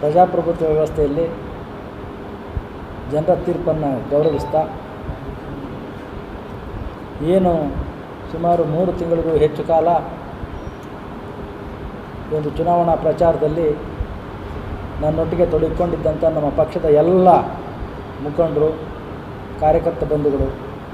ಪ್ರಜಾಪ್ರಭುತ್ವ ವ್ಯವಸ್ಥೆಯಲ್ಲಿ ಜನರ ತೀರ್ಪನ್ನು ಗೌರವಿಸ್ತಾ ಏನು ಸುಮಾರು ಮೂರು ತಿಂಗಳಿಗೂ ಹೆಚ್ಚು ಕಾಲ ಈ ಒಂದು ಚುನಾವಣಾ ಪ್ರಚಾರದಲ್ಲಿ ನನ್ನೊಟ್ಟಿಗೆ ತೊಡಗಿಕೊಂಡಿದ್ದಂಥ ನಮ್ಮ ಪಕ್ಷದ ಎಲ್ಲ ಮುಖಂಡರು ಕಾರ್ಯಕರ್ತ ಬಂಧುಗಳು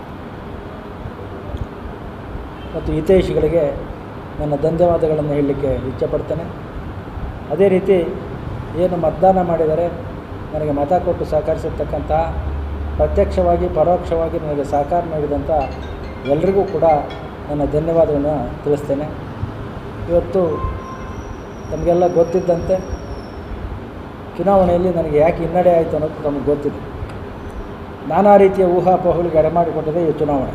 ಮತ್ತು ಹಿತೈಷಿಗಳಿಗೆ ನನ್ನ ಧನ್ಯವಾದಗಳನ್ನು ಹೇಳಲಿಕ್ಕೆ ಇಚ್ಛೆಪಡ್ತೇನೆ ಅದೇ ರೀತಿ ಏನು ಮತದಾನ ಮಾಡಿದರೆ ನನಗೆ ಮತ ಕೊಟ್ಟು ಸಹಕರಿಸಿರ್ತಕ್ಕಂತಹ ಪ್ರತ್ಯಕ್ಷವಾಗಿ ಪರೋಕ್ಷವಾಗಿ ನನಗೆ ಸಹಕಾರ ನೀಡಿದಂಥ ಎಲ್ರಿಗೂ ಕೂಡ ನನ್ನ ಧನ್ಯವಾದಗಳನ್ನು ತಿಳಿಸ್ತೇನೆ ಇವತ್ತು ನಮಗೆಲ್ಲ ಗೊತ್ತಿದ್ದಂತೆ ಚುನಾವಣೆಯಲ್ಲಿ ನನಗೆ ಯಾಕೆ ಹಿನ್ನಡೆ ಆಯಿತು ಅನ್ನೋದು ನಮಗೆ ಗೊತ್ತಿದೆ ನಾನಾ ರೀತಿಯ ಊಹಾಪೋಹಗಳಿಗೆ ಎಡೆಮಾಡಿಕೊಟ್ಟಿದೆ ಈ ಚುನಾವಣೆ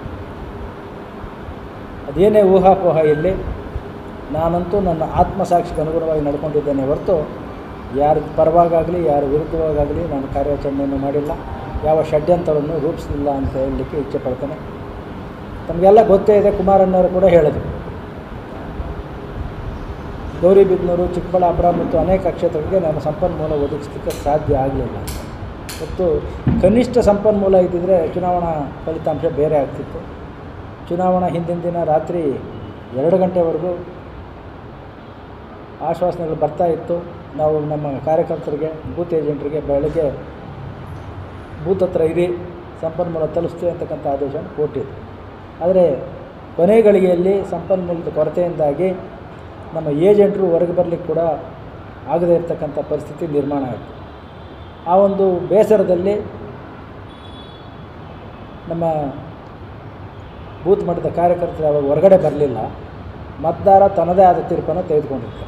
ಅದೇನೇ ಊಹಾಪೋಹ ಇಲ್ಲಿ ನಾನಂತೂ ನನ್ನ ಆತ್ಮಸಾಕ್ಷಿಗೆ ಅನುಗುಣವಾಗಿ ನಡ್ಕೊಂಡಿದ್ದೇನೆ ಹೊರತು ಯಾರ ಪರವಾಗಲಿ ಯಾರ ವಿರುದ್ಧವಾಗಲಿ ನಾನು ಕಾರ್ಯಾಚರಣೆಯನ್ನು ಮಾಡಿಲ್ಲ ಯಾವ ಷಡ್ಯಂತರವನ್ನು ರೂಪಿಸಲಿಲ್ಲ ಅಂತ ಹೇಳಲಿಕ್ಕೆ ಇಚ್ಛೆ ಪಡ್ತೇನೆ ತಮಗೆಲ್ಲ ಗೊತ್ತೇ ಇದೆ ಕುಮಾರಣ್ಣವರು ಕೂಡ ಹೇಳಿದರು ಗೌರಿಬಿದನೂರು ಚಿಕ್ಕಬಳ್ಳಾಪುರ ಮತ್ತು ಅನೇಕ ಕ್ಷೇತ್ರಗಳಿಗೆ ನಾನು ಸಂಪನ್ಮೂಲ ಒದಗಿಸಲಿಕ್ಕೆ ಸಾಧ್ಯ ಆಗಲಿಲ್ಲ ಮತ್ತು ಕನಿಷ್ಠ ಸಂಪನ್ಮೂಲ ಇದ್ದಿದ್ದರೆ ಚುನಾವಣಾ ಫಲಿತಾಂಶ ಬೇರೆ ಆಗ್ತಿತ್ತು ಚುನಾವಣಾ ಹಿಂದಿನ ದಿನ ರಾತ್ರಿ ಎರಡು ಗಂಟೆವರೆಗೂ ಆಶ್ವಾಸನೆಗಳು ಬರ್ತಾ ಇತ್ತು ನಾವು ನಮ್ಮ ಕಾರ್ಯಕರ್ತರಿಗೆ ಬೂತ್ ಏಜೆಂಟ್ರಿಗೆ ಬೆಳಗ್ಗೆ ಬೂತ್ ಹತ್ರ ಇರಿ ಸಂಪನ್ಮೂಲ ತಲುಪಿಸ್ತೀವಿ ಅಂತಕ್ಕಂಥ ಆದೇಶವನ್ನು ಕೊಟ್ಟಿದ್ದು ಆದರೆ ಕೊನೆ ಗಳಿಗೆಯಲ್ಲಿ ಸಂಪನ್ಮೂಲದ ಕೊರತೆಯಿಂದಾಗಿ ನಮ್ಮ ಏಜೆಂಟರು ಹೊರಗೆ ಬರಲಿಕ್ಕೆ ಕೂಡ ಆಗದೇ ಇರತಕ್ಕಂಥ ಪರಿಸ್ಥಿತಿ ನಿರ್ಮಾಣ ಆಯಿತು ಆ ಒಂದು ಬೇಸರದಲ್ಲಿ ನಮ್ಮ ಬೂತ್ ಮಟ್ಟದ ಕಾರ್ಯಕರ್ತರು ಅವಾಗ ಹೊರಗಡೆ ಬರಲಿಲ್ಲ ಮತದಾರ ತನ್ನದೇ ಆದ ತೀರ್ಪನ್ನು ತೆಗೆದುಕೊಂಡಿರ್ತಾರೆ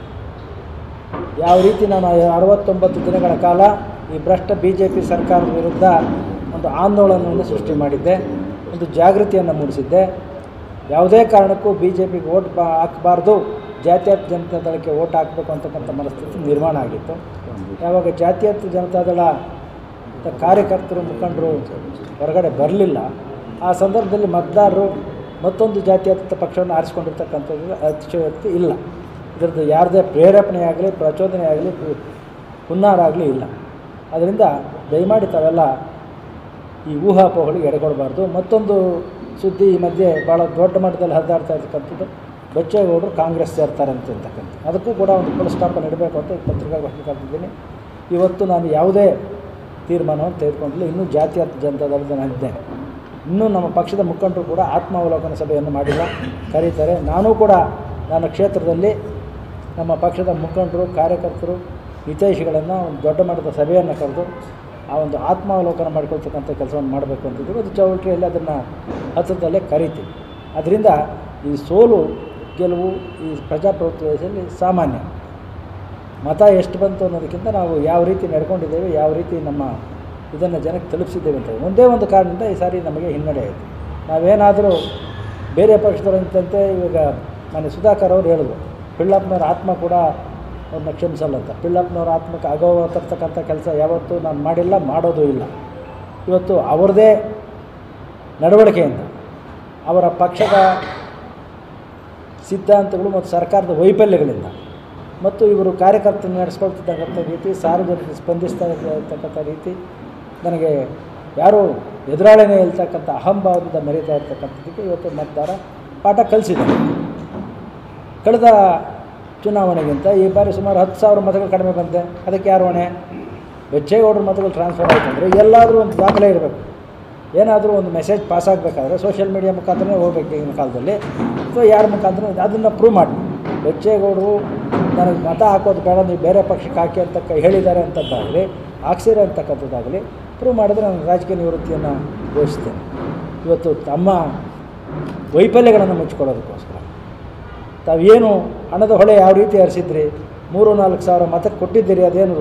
ಯಾವ ರೀತಿ ನಾನು ಅರವತ್ತೊಂಬತ್ತು ದಿನಗಳ ಕಾಲ ಈ ಭ್ರಷ್ಟ ಬಿ ಜೆ ಪಿ ಸರ್ಕಾರದ ವಿರುದ್ಧ ಒಂದು ಆಂದೋಲನವನ್ನು ಸೃಷ್ಟಿ ಮಾಡಿದ್ದೆ ಒಂದು ಜಾಗೃತಿಯನ್ನು ಮೂಡಿಸಿದ್ದೆ ಯಾವುದೇ ಕಾರಣಕ್ಕೂ ಬಿ ಜೆ ಪಿಗೆ ಓಟ್ ಬಾ ಹಾಕಬಾರ್ದು ಜಾತ್ಯತೀತ ಜನತಾ ದಳಕ್ಕೆ ಓಟ್ ಹಾಕಬೇಕು ಅಂತಕ್ಕಂಥ ಮನಸ್ಥಿತಿ ನಿರ್ಮಾಣ ಆಗಿತ್ತು ಯಾವಾಗ ಜಾತ್ಯತೀತ ಜನತಾದಳ ಕಾರ್ಯಕರ್ತರು ಮುಖಂಡರು ಹೊರಗಡೆ ಬರಲಿಲ್ಲ ಆ ಸಂದರ್ಭದಲ್ಲಿ ಮತದಾರರು ಮತ್ತೊಂದು ಜಾತ್ಯತೀತ ಪಕ್ಷವನ್ನು ಆರಿಸ್ಕೊಂಡಿರ್ತಕ್ಕಂಥದ್ದು ಅತಿಶಯೋಕ್ತಿ ಇಲ್ಲ ಇದರದ್ದು ಯಾರದೇ ಪ್ರೇರೇಪಣೆ ಆಗಲಿ ಪ್ರಚೋದನೆ ಆಗಲಿ ಹುನ್ನಾರ ಆಗಲಿ ಇಲ್ಲ ಅದರಿಂದ ದಯಮಾಡಿ ತಾವೆಲ್ಲ ಈ ಊಹಾಪೋಹಗಳಿಗೆ ಎಡೆಕೊಡಬಾರ್ದು ಮತ್ತೊಂದು ಸುದ್ದಿ ಈ ಮಧ್ಯೆ ಭಾಳ ದೊಡ್ಡ ಮಟ್ಟದಲ್ಲಿ ಹರಿದಾಡ್ತಾ ಇರ್ತಕ್ಕಂಥದ್ದು ಬಚ್ಚೇಗೌಡರು ಕಾಂಗ್ರೆಸ್ ಸೇರ್ತಾರೆ ಅಂತ ಇರ್ತಕ್ಕಂಥ ಅದಕ್ಕೂ ಕೂಡ ಒಂದು ಫುಲ್ ಸ್ಟಾಪನ್ನು ಇಡಬೇಕು ಅಂತ ಈ ಪತ್ರಿಕಾಗೋಷ್ಠಿ ಕರೆದಿದ್ದೀನಿ ಇವತ್ತು ನಾನು ಯಾವುದೇ ತೀರ್ಮಾನವನ್ನು ತೆಗೆದುಕೊಂಡಿಲ್ಲ ಇನ್ನೂ ಜಾತಿಯ ಜನತಾದಳದ ನಾನಿದ್ದೇನೆ ಇನ್ನೂ ನಮ್ಮ ಪಕ್ಷದ ಮುಖಂಡರು ಕೂಡ ಆತ್ಮಾವಲೋಕನ ಸಭೆಯನ್ನು ಮಾಡಿಲ್ಲ ಕರೀತಾರೆ ನಾನೂ ಕೂಡ ನನ್ನ ಕ್ಷೇತ್ರದಲ್ಲಿ ನಮ್ಮ ಪಕ್ಷದ ಮುಖಂಡರು ಕಾರ್ಯಕರ್ತರು ಹಿತೈಷಿಗಳನ್ನು ಒಂದು ದೊಡ್ಡ ಮಟ್ಟದ ಸಭೆಯನ್ನು ಕರೆದು ಆ ಒಂದು ಆತ್ಮಾವಲೋಕನ ಮಾಡ್ಕೊಳ್ತಕ್ಕಂಥ ಕೆಲಸವನ್ನು ಮಾಡಬೇಕು ಅಂತಿದ್ದೀವಿ ಅದು ಚೌಲ್ಟ್ರಿಯಲ್ಲಿ ಅದನ್ನು ಹತ್ತಿರದಲ್ಲೇ ಕರಿತೀವಿ ಅದರಿಂದ ಈ ಸೋಲು ಗೆಲುವು ಈ ಪ್ರಜಾಪ್ರಭುತ್ವ ದೇಶದಲ್ಲಿ ಸಾಮಾನ್ಯ ಮತ ಎಷ್ಟು ಬಂತು ಅನ್ನೋದಕ್ಕಿಂತ ನಾವು ಯಾವ ರೀತಿ ನಡ್ಕೊಂಡಿದ್ದೇವೆ ಯಾವ ರೀತಿ ನಮ್ಮ ಇದನ್ನು ಜನಕ್ಕೆ ತಲುಪಿಸಿದ್ದೇವೆ ಅಂತ ಒಂದೇ ಒಂದು ಕಾರಣದಿಂದ ಈ ಸಾರಿ ನಮಗೆ ಹಿನ್ನಡೆ ಆಯಿತು ನಾವೇನಾದರೂ ಬೇರೆ ಪಕ್ಷದವರಂತೆ ಇವಾಗ ಮನೆ ಸುಧಾಕರ್ ಅವರು ಹೇಳಿದ್ರು ಪಿಳ್ಳಪ್ಪನವ್ರ ಆತ್ಮ ಕೂಡ ಅವ್ರನ್ನ ಕ್ಷಮಿಸಲ್ಲ ಅಂತ ಪಿಳ್ಳಪ್ಪನವ್ರ ಆತ್ಮಕ್ಕೆ ಅಗೌರವ ತರ್ತಕ್ಕಂಥ ಕೆಲಸ ಯಾವತ್ತೂ ನಾನು ಮಾಡಿಲ್ಲ ಮಾಡೋದು ಇಲ್ಲ ಇವತ್ತು ಅವ್ರದ್ದೇ ನಡವಳಿಕೆಯಿಂದ ಅವರ ಪಕ್ಷದ ಸಿದ್ಧಾಂತಗಳು ಮತ್ತು ಸರ್ಕಾರದ ವೈಫಲ್ಯಗಳಿಂದ ಮತ್ತು ಇವರು ಕಾರ್ಯಕರ್ತನ ನಡೆಸ್ಕೊಳ್ತಿರ್ತಕ್ಕಂಥ ರೀತಿ ಸಾರ್ವಜನಿಕರು ಸ್ಪಂದಿಸ್ತಾ ಇರ್ತಕ್ಕಂಥ ರೀತಿ ನನಗೆ ಯಾರೂ ಎದುರಾಳಿನೇ ಇರ್ತಕ್ಕಂಥ ಅಹಂಭಾವದಿಂದ ಮೆರೀತಾ ಇರ್ತಕ್ಕಂಥದ್ದಕ್ಕೆ ಇವತ್ತು ಮತದಾರ ಪಾಠ ಕಲಿಸಿದ್ದಾರೆ ಕಳೆದ ಚುನಾವಣೆಗಿಂತ ಈ ಬಾರಿ ಸುಮಾರು ಹತ್ತು ಸಾವಿರ ಮತಗಳು ಕಡಿಮೆ ಬಂದಿದೆ ಅದಕ್ಕೆ ಯಾರು ಹೊಣೆ ಬೆಚ್ಚೇಗೌಡರ ಮತಗಳು ಟ್ರಾನ್ಸ್ಫರ್ ಆಯಿತು ಅಂದರೆ ಎಲ್ಲಾದರೂ ಒಂದು ದಾಖಲೆ ಇರಬೇಕು ಏನಾದರೂ ಒಂದು ಮೆಸೇಜ್ ಪಾಸ್ ಆಗಬೇಕಾದ್ರೆ ಸೋಷಿಯಲ್ ಮೀಡಿಯಾ ಮುಖಾಂತರನೇ ಹೋಗ್ಬೇಕು ಈಗಿನ ಕಾಲದಲ್ಲಿ ಸೊ ಯಾರ ಮುಖಾಂತರ ಅದನ್ನು ಪ್ರೂವ್ ಮಾಡಿ ಬೆಚ್ಚೇಗೌಡರು ನನಗೆ ಮತ ಹಾಕೋದು ಬೇಡ ನೀವು ಬೇರೆ ಪಕ್ಷಕ್ಕೆ ಹಾಕಿ ಅಂತ ಹೇಳಿದ್ದಾರೆ ಅಂತದ್ದಾಗಲಿ ಹಾಕ್ಸಿರೋ ಅಂತಕ್ಕಂಥದ್ದಾಗಲಿ ಪ್ರೂವ್ ಮಾಡಿದ್ರೆ ನಾನು ರಾಜಕೀಯ ನಿವೃತ್ತಿಯನ್ನು ಘೋಷಿಸ್ತೇನೆ ಇವತ್ತು ತಮ್ಮ ವೈಫಲ್ಯಗಳನ್ನು ಮುಚ್ಚಿಕೊಳ್ಳೋದಕ್ಕೋಸ್ಕರ ತಾವೇನು ಹಣದ ಹೊಳೆ ಯಾವ ರೀತಿ ಹರಿಸಿದ್ರಿ ಮೂರು ನಾಲ್ಕು ಸಾವಿರ ಮತಕ್ಕೆ ಕೊಟ್ಟಿದ್ದೀರಿ ಅದೇನು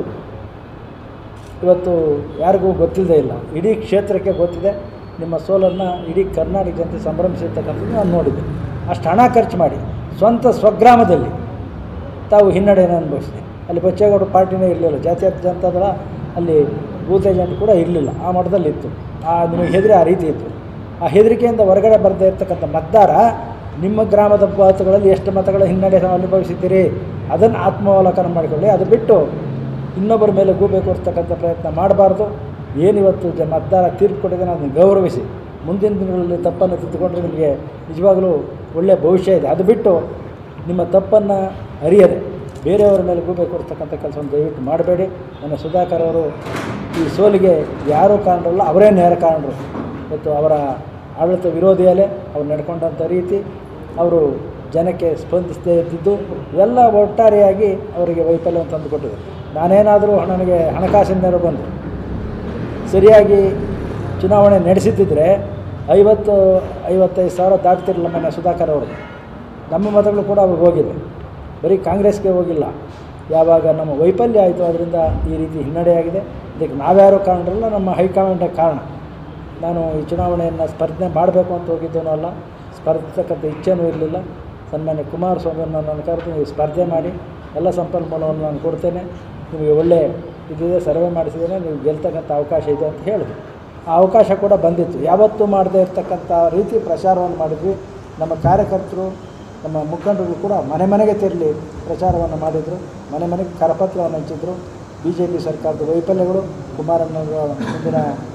ಇವತ್ತು ಯಾರಿಗೂ ಗೊತ್ತಿಲ್ಲದೆ ಇಲ್ಲ ಇಡೀ ಕ್ಷೇತ್ರಕ್ಕೆ ಗೊತ್ತಿದೆ ನಿಮ್ಮ ಸೋಲನ್ನು ಇಡೀ ಕರ್ನಾಟಕ ಜನತೆ ಸಂಭ್ರಮಿಸಿರ್ತಕ್ಕಂಥದ್ದು ನಾನು ನೋಡಿದ್ದೆ ಅಷ್ಟು ಹಣ ಖರ್ಚು ಮಾಡಿ ಸ್ವಂತ ಸ್ವಗ್ರಾಮದಲ್ಲಿ ತಾವು ಹಿನ್ನಡೆಯನ್ನು ಅನುಭವಿಸಿದೆ ಅಲ್ಲಿ ಬಚ್ಚೇಗೌಡ ಪಾರ್ಟಿನೇ ಇರಲಿಲ್ಲ ಜಾತ್ಯತೀತ ಜನತಾದಳ ಅಲ್ಲಿ ಬೂತ್ ಏಜೆಂಟ್ ಕೂಡ ಇರಲಿಲ್ಲ ಆ ಮಟ್ಟದಲ್ಲಿತ್ತು ಆ ನಿಮಗೆ ಹೆದರಿ ಆ ರೀತಿ ಇತ್ತು ಆ ಹೆದರಿಕೆಯಿಂದ ಹೊರಗಡೆ ಬರದೇ ಇರ್ತಕ್ಕಂಥ ಮತದಾರ ನಿಮ್ಮ ಗ್ರಾಮದ ಮತಗಳಲ್ಲಿ ಎಷ್ಟು ಮತಗಳ ಹಿನ್ನಡೆ ಅನುಭವಿಸಿದ್ದೀರಿ ಅದನ್ನು ಆತ್ಮಾವಲೋಕನ ಮಾಡಿಕೊಳ್ಳಿ ಅದು ಬಿಟ್ಟು ಇನ್ನೊಬ್ಬರ ಮೇಲೆ ಗೂಬೆ ಕೊಡ್ತಕ್ಕಂಥ ಪ್ರಯತ್ನ ಮಾಡಬಾರ್ದು ಏನಿವತ್ತು ಜ ಮತದಾರ ತೀರ್ಪು ಕೊಟ್ಟಿದ್ದಾನೆ ಅದನ್ನು ಗೌರವಿಸಿ ಮುಂದಿನ ದಿನಗಳಲ್ಲಿ ತಪ್ಪನ್ನು ತಿದ್ದುಕೊಂಡ್ರೆ ನಿಮಗೆ ನಿಜವಾಗಲೂ ಒಳ್ಳೆಯ ಭವಿಷ್ಯ ಇದೆ ಅದು ಬಿಟ್ಟು ನಿಮ್ಮ ತಪ್ಪನ್ನು ಅರಿಯದೆ ಬೇರೆಯವರ ಮೇಲೆ ಗೂಬೆ ಕೊಡ್ತಕ್ಕಂಥ ಕೆಲಸವನ್ನು ದಯವಿಟ್ಟು ಮಾಡಬೇಡಿ ನನ್ನ ಸುಧಾಕರ್ ಅವರು ಈ ಸೋಲಿಗೆ ಯಾರೂ ಕಾರಣರಲ್ಲ ಅವರೇ ನೇರ ಕಾರಣರು ಮತ್ತು ಅವರ ಆಡಳಿತ ವಿರೋಧಿಯಲ್ಲೇ ಅವ್ರು ನಡ್ಕೊಂಡಂಥ ರೀತಿ ಅವರು ಜನಕ್ಕೆ ಸ್ಪಂದಿಸದೇ ಇದ್ದಿದ್ದು ಇವೆಲ್ಲ ಒಟ್ಟಾರೆಯಾಗಿ ಅವರಿಗೆ ವೈಫಲ್ಯವನ್ನು ತಂದುಕೊಟ್ಟಿದೆ ನಾನೇನಾದರೂ ನನಗೆ ಹಣಕಾಸಿನ ನೆರವು ಬಂದು ಸರಿಯಾಗಿ ಚುನಾವಣೆ ನಡೆಸಿದ್ದಿದ್ರೆ ಐವತ್ತು ಐವತ್ತೈದು ಸಾವಿರ ದಾಟ್ತಿರಲಿಲ್ಲ ಮೊನ್ನೆ ಸುಧಾಕರ್ ಅವರು ನಮ್ಮ ಮತಗಳು ಕೂಡ ಅವ್ರಿಗೆ ಹೋಗಿದೆ ಬರೀ ಕಾಂಗ್ರೆಸ್ಗೆ ಹೋಗಿಲ್ಲ ಯಾವಾಗ ನಮ್ಮ ವೈಫಲ್ಯ ಆಯಿತು ಅದರಿಂದ ಈ ರೀತಿ ಹಿನ್ನಡೆಯಾಗಿದೆ ಇದಕ್ಕೆ ನಾವ್ಯಾರೋ ಕಾರಣರಲ್ಲ ನಮ್ಮ ಹೈಕಮಾಂಡೇ ಕಾರಣ ನಾನು ಈ ಚುನಾವಣೆಯನ್ನು ಸ್ಪರ್ಧೆ ಮಾಡಬೇಕು ಅಂತ ಹೋಗಿದ್ದೇನೋ ಅಲ್ಲ ಸ್ಪರ್ಧಿಸತಕ್ಕಂಥ ಇಚ್ಛೆನೂ ಇರಲಿಲ್ಲ ಸನ್ಮಾನ್ಯ ಕುಮಾರಸ್ವಾಮಿಯನ್ನು ನಾನು ಕರೆದು ನೀವು ಸ್ಪರ್ಧೆ ಮಾಡಿ ಎಲ್ಲ ಸಂಪನ್ಮೂಲವನ್ನು ನಾನು ಕೊಡ್ತೇನೆ ನಿಮಗೆ ಒಳ್ಳೆ ಇದಿದೆ ಸರ್ವೆ ಮಾಡಿಸಿದ್ದೇನೆ ನೀವು ಗೆಲ್ತಕ್ಕಂಥ ಅವಕಾಶ ಇದೆ ಅಂತ ಹೇಳಿದ್ರು ಆ ಅವಕಾಶ ಕೂಡ ಬಂದಿತ್ತು ಯಾವತ್ತೂ ಮಾಡದೇ ಇರ್ತಕ್ಕಂಥ ರೀತಿ ಪ್ರಚಾರವನ್ನು ಮಾಡಿದ್ವಿ ನಮ್ಮ ಕಾರ್ಯಕರ್ತರು ನಮ್ಮ ಮುಖಂಡರು ಕೂಡ ಮನೆ ಮನೆಗೆ ತೆರಳಿ ಪ್ರಚಾರವನ್ನು ಮಾಡಿದರು ಮನೆ ಮನೆಗೆ ಕರಪತ್ರವನ್ನು ಹಂಚಿದ್ರು ಬಿ ಜೆ ಪಿ ಸರ್ಕಾರದ ವೈಫಲ್ಯಗಳು ಕುಮಾರಣ್ಣವರ ಮುಂದಿನ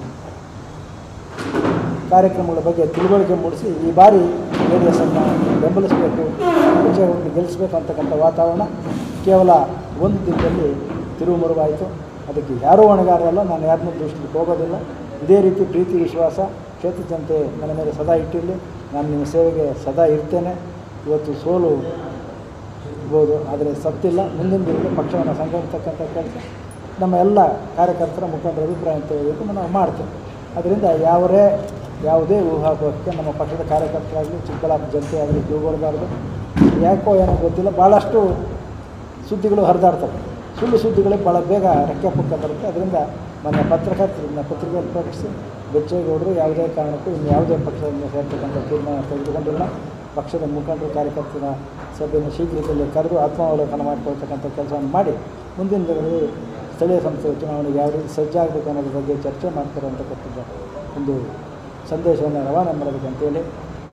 ಕಾರ್ಯಕ್ರಮಗಳ ಬಗ್ಗೆ ತಿಳುವಳಿಕೆ ಮೂಡಿಸಿ ಈ ಬಾರಿ ಜೆ ಡಿ ಎಸ್ಸನ್ನು ಬೆಂಬಲಿಸಬೇಕು ವಿಜಯವನ್ನು ಗೆಲ್ಲಿಸಬೇಕು ಅಂತಕ್ಕಂಥ ವಾತಾವರಣ ಕೇವಲ ಒಂದು ದಿನದಲ್ಲಿ ತಿರುವುಮುರುವಾಯಿತು ಅದಕ್ಕೆ ಯಾರೂ ಹೊಣೆಗಾರರಲ್ಲ ನಾನು ಯಾರನ್ನೂ ದೂಷಿಸಲಿಕ್ಕೆ ಹೋಗೋದಿಲ್ಲ ಇದೇ ರೀತಿ ಪ್ರೀತಿ ವಿಶ್ವಾಸ ಕ್ಷೇತ್ರ ಜನತೆ ನನ್ನ ಮೇಲೆ ಸದಾ ಇಟ್ಟಿರಲಿ ನಾನು ನಿಮ್ಮ ಸೇವೆಗೆ ಸದಾ ಇರ್ತೇನೆ ಇವತ್ತು ಸೋಲು ಇರ್ಬೋದು ಆದರೆ ಸತ್ತಿಲ್ಲ ಮುಂದಿನ ದಿನದಲ್ಲಿ ಪಕ್ಷವನ್ನು ಸಂಘಟಿಸ್ತಕ್ಕಂಥ ಕೆಲಸ ನಮ್ಮ ಎಲ್ಲ ಕಾರ್ಯಕರ್ತರ ಮುಖಂಡರ ಅಭಿಪ್ರಾಯ ಅಂತ ಹೇಳಬೇಕು ನಾವು ಮಾಡ್ತೇವೆ ಅದರಿಂದ ಯಾವರೇ ಯಾವುದೇ ಊಹಾಪೋಹಕ್ಕೆ ನಮ್ಮ ಪಕ್ಷದ ಕಾರ್ಯಕರ್ತರಾಗಲಿ ಚಿಕ್ಕಬಳ್ಳಾಪುರ ಜನತೆ ಆಗಲಿ ಕಿವಿಗೊಡಬಾರ್ದು ಯಾಕೋ ಏನೋ ಗೊತ್ತಿಲ್ಲ ಭಾಳಷ್ಟು ಸುದ್ದಿಗಳು ಹರಿದಾಡ್ತವೆ ಸುಳ್ಳು ಸುದ್ದಿಗಳು ಭಾಳ ಬೇಗ ರೆಕ್ಕೆ ಪುಕ್ಕ ಬರುತ್ತೆ ಅದರಿಂದ ನನ್ನ ಪತ್ರಕರ್ತರನ್ನ ಪತ್ರಿಕೆಯಲ್ಲಿ ಪ್ರಕಟಿಸಿ ಬೆಚ್ಚೇಗೌಡರು ಯಾವುದೇ ಕಾರಣಕ್ಕೂ ಇನ್ನು ಯಾವುದೇ ಪಕ್ಷದಿಂದ ಸೇರ್ತಕ್ಕಂಥ ತೀರ್ಮಾನ ತೆಗೆದುಕೊಂಡಿಲ್ಲ ಪಕ್ಷದ ಮುಖಂಡರು ಕಾರ್ಯಕರ್ತರ ಸಭೆಯನ್ನು ಶೀಘ್ರದಲ್ಲೇ ಕರೆದು ಆತ್ಮಾವಲೋಕನ ಮಾಡಿಕೊಳ್ತಕ್ಕಂಥ ಕೆಲಸವನ್ನು ಮಾಡಿ ಮುಂದಿನ ದಿನಗಳಲ್ಲಿ ಸ್ಥಳೀಯ ಸಂಸ್ಥೆ ಚುನಾವಣೆಗೆ ಯಾವ ರೀತಿ ಸಜ್ಜಾಗಬೇಕು ಅನ್ನೋದ್ರ ಬಗ್ಗೆ ಚರ್ಚೆ ಮಾಡ್ತಾರೆ ಅಂತಕ್ಕಂಥದ್ದು ಒಂದು ಸಂದೇಶವನ್ನು ರವಾನೆ ಮಾಡಬೇಕಂತೇಳಿ